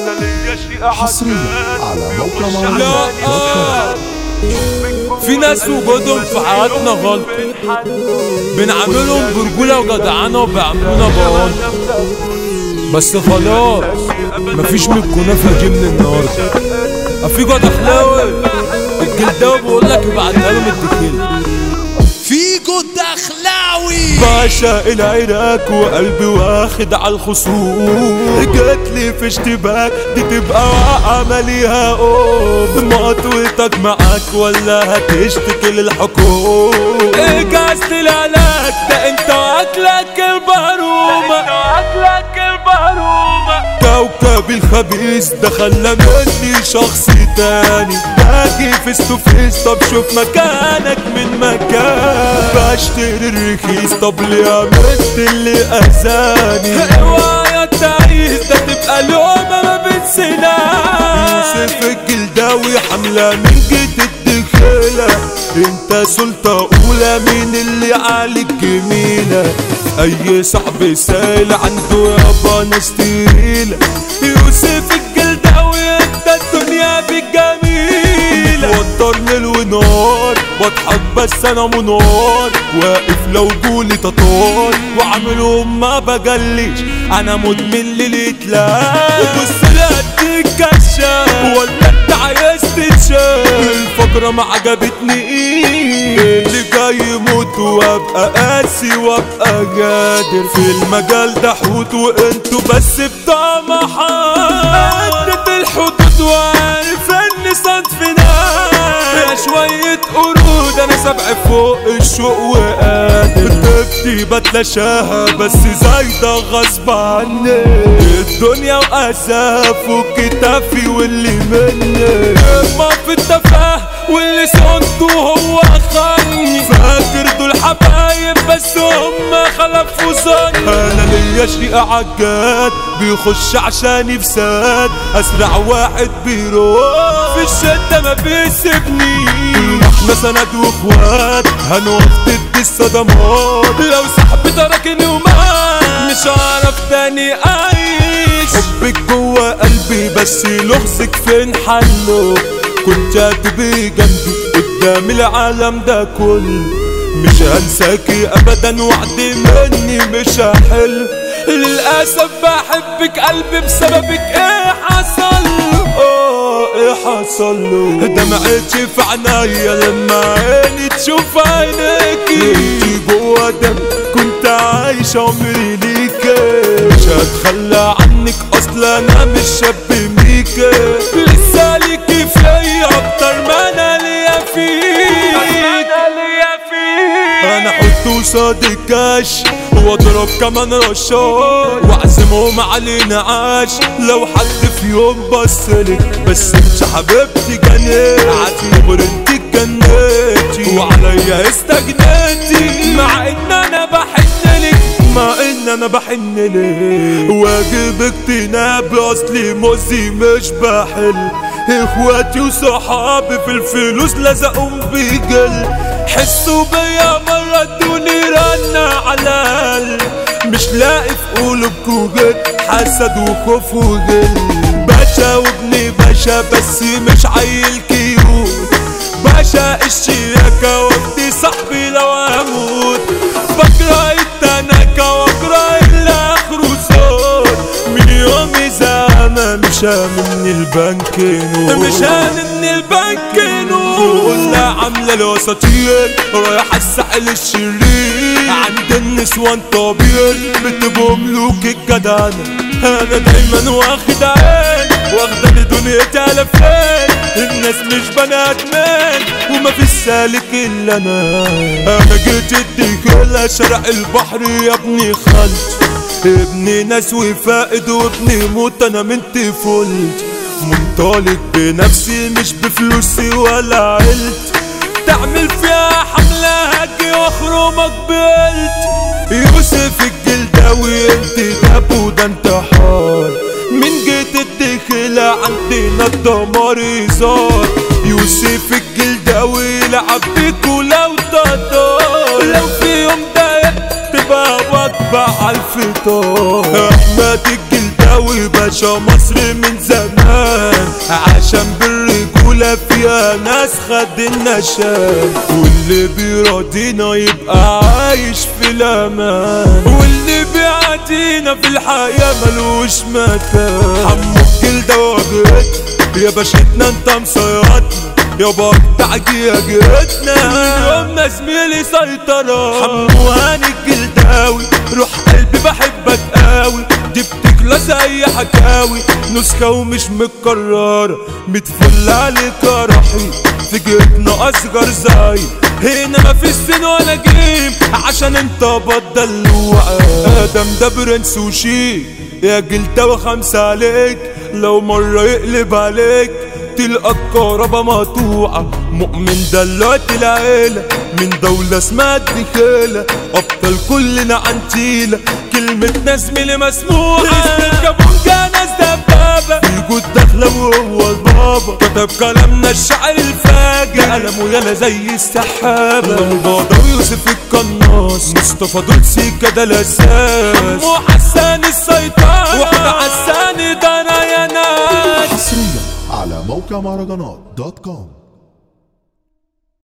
انا ليا شيء حصريا على موقع مهرجانات لا آه. في ناس وجودهم في حياتنا غلط بنعاملهم برجولة وجدعنة وبيعملونا بوان بس خلاص مفيش من الكنافة جه من النهاردة في جد اخلاوي الجلداوي بيقول لك ابعتها لهم الدكيل فيجو الدخلاوي باشا العراك وقلبي واخد على الخصوم جات لي في اشتباك دي تبقى واقعة ماليها قوم مطوتك معاك ولا هتشتكي للحكومة اجازت العلاج ده انت اكلك البرومة اكلك البرومة كوكب الخبيث ده خلى مني شخص تاني باجي فيس تو فيس طب شوف مكانك من مكان بشتري الرخيص طب ليه عملت اللي اذاني اوعى تعيس ده تبقى لومة ما بتسناش يوسف الجلداوي حملة من جد الدخيلة انت سلطة اولى مين اللي عليك جميلة اي صاحب سائل عنده يابا ناس تقيلة يوسف الجلداوي انت الدنيا بالجميلة وترني ونار بضحك بس انا منار واقف لو جولي تطار وعاملهم ما بجليش انا مدمن للاتلاف بص لي اديك كشاف ولا انت عايز تتشاف الفقرة ما عجبتني اللي جاي يموت وابقى قاسي وابقى قادر في المجال ده حوت وانتوا بس بتوع محال عدت الحدود وعارف اني صنفنا يا شوية قرود انا سبع فوق الشوق وقادر طيبتي بتلاشاها بس زايدة غصب عني الدنيا واساف وكتافي واللي مني ما في التفاه واللي صنته هو خاني فاكر دول حبايب بس هم خلفوا ظني انا ليا شيء عجاد بيخش عشان يفساد اسرع واحد بيروح في الشدة ما بيسيبني احنا سند واخوات هنوقت الصدمات لو صاحبي تركني ومات مش هعرف تاني اعيش حبك جوه قلبي بس لغزك فين حله كنت هتبقي جنبي قدام العالم ده كله مش هنساكي ابدا وعدي مني مش هحل للاسف بحبك قلبي بسببك ايه حصل اه ايه حصل له دمعتي في عينيا لما عيني تشوف عينيكي انتي جوا دم كنت عايش عمري ليكي مش هتخلى عنك اصلا انا مش شاب ميكي لسه ليكي فيا اكتر ما انا ليا فيك انا احط قصاد الكاش واضرب كمان رشاش واعزمهم علينا عاش لو حد في يوم بصلك بس انت حبيبتي جنيت عتيبر انت جنيتي وعليا استجنيتي مع ان انا بحن لك مع ان انا بحن لك واجبك تناب اصلي موزي مش بحل اخواتي وصحابي في الفلوس لزقهم بجل حسوا بيا مرة ادوني رنة على القلب مش لاقي في قلوبكوا جد حسد وخوف وجل باشا وابني باشا بس مش عيل كيوت باشا الشياكة وابني صاحبي لو اموت بكره التناكة واكره اللي اخره صوت من يومي زعما مش من البنك نور مش من البنك نور ولا عامله الوساطير رايح الساحل الشرير عند النسوان طبيعي بتبقوا ملوك الجدعنة انا دايما واخد عين واخدة دنيتي على فين الناس مش بنات مان وما في سالك الا انا انا جيت الدخلة شرق البحر يا ابني خالتي ابني ناس وفائد وابني موت انا من طفولتي منطلق بنفسي مش بفلوسي ولا عيلتي تعمل فيها حملة هاجي واخرمك بقلتي يوسف الجلداوي انت داب وده انتحار من جيت الدخلة عندنا الدمار هزار يوسف الجلداوي لعب بيك ولو تطار لو في يوم ضايق تبقى وجبة على الفطار احمد الجلداوي باش باشا مصر من زمان عشان بالرجولة فيها ناس خد النشان واللي بيراضينا يبقى عايش في الأمان واللي بيعادينا في الحياة ملوش مكان حمو الجلدة واجهتنا يا باشتنا انت مسيطنا يابا بتاع جيتنا يوم ما زميلي سيطرة حمو هاني الجلداوي روح قلبي بحبك قوي دي بتكلى زي حكاوي نسخة ومش متكررة متفل عليك يا رحيم في جيتنا أصغر زي هنا مفيش سن ولا جيم عشان انت بدل ادم ده برنس وشيك يا جلدة خمسة عليك لو مرة يقلب عليك تلقى الكهربا مقطوعة مؤمن دلوقتي العيلة من دولة اسمها الدخيلة أبطال كلنا عنتيلة كلمة ناس ملي مسموعة اسم كابونجا ناس دبابة في جود داخلة وهو البابا كتب كلامنا الشعر الفاجر قلمه يالا زي السحابة البابا ويوسف القناص مصطفى دول سيكا ده الأساس حمو حسان السيطرة واحنا حسان ده أنا يا ناس حصريا على موقع مهرجانات دوت كوم